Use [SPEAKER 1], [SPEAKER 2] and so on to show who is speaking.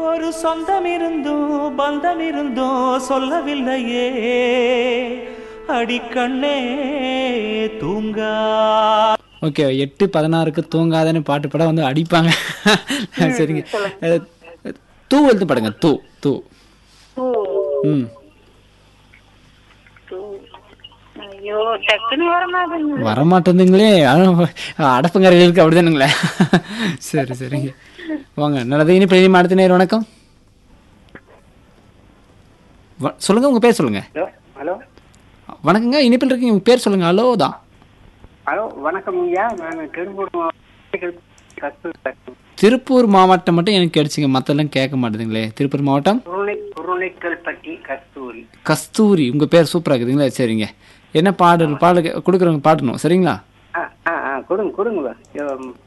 [SPEAKER 1] ஒரு சொந்தம் இருந்தும் பந்தம் இருந்தும் சொல்லவில்லையே அடிக்கண்ணே தூங்கா
[SPEAKER 2] ஓகே எட்டு பதினாறுக்கு தூங்காதன்னு பாட்டு படம் வந்து அடிப்பாங்க சரிங்க அஹ், தூ எழுத்து படுங்க தூ தூ
[SPEAKER 3] ஓ
[SPEAKER 2] ம்
[SPEAKER 3] ஐயோ டக்குன்னு வர மாட்டேங்குது
[SPEAKER 2] வரமாட்டேங்குங்களே அடப்பங்கரைகளுக்கு அப்படிதானுங்களே சரி சரிங்க வாங்க நல்லது இனி பிரதி அடுத்த நேரம் வணக்கம் வ- சொல்லுங்க உங்க பேர் சொல்லுங்க
[SPEAKER 4] ஹலோ ஹலோ
[SPEAKER 2] வணக்கங்க இனிப்பில் இருக்கீங்க உங்க பேர் சொல்லுங்க ஹலோ தான்
[SPEAKER 4] ஹலோ வணக்கம் ஐயா நான் திருப்பூர் மாவட்டம் கஸ்தூரி பேசுறேன்.
[SPEAKER 2] திருப்பூர் மாவட்டம் மட்டும் எனக்கு கிடைச்சிங்க மற்றெல்லாம் கேட்க மாட்டேதுங்களே திருப்பூர் மாவட்டம்
[SPEAKER 4] குருணை குருணைக்கல்பட்டி கஸ்தூரி
[SPEAKER 2] கஸ்தூரி உங்க பேர் சூப்பரா இருக்குதுங்களா சரிங்க என்ன பாடல் பாடல் கொடுக்குறவங்க பாடணும் சரிங்களா
[SPEAKER 4] ஆ ஆ ஆ கொடுங்க கொடுங்க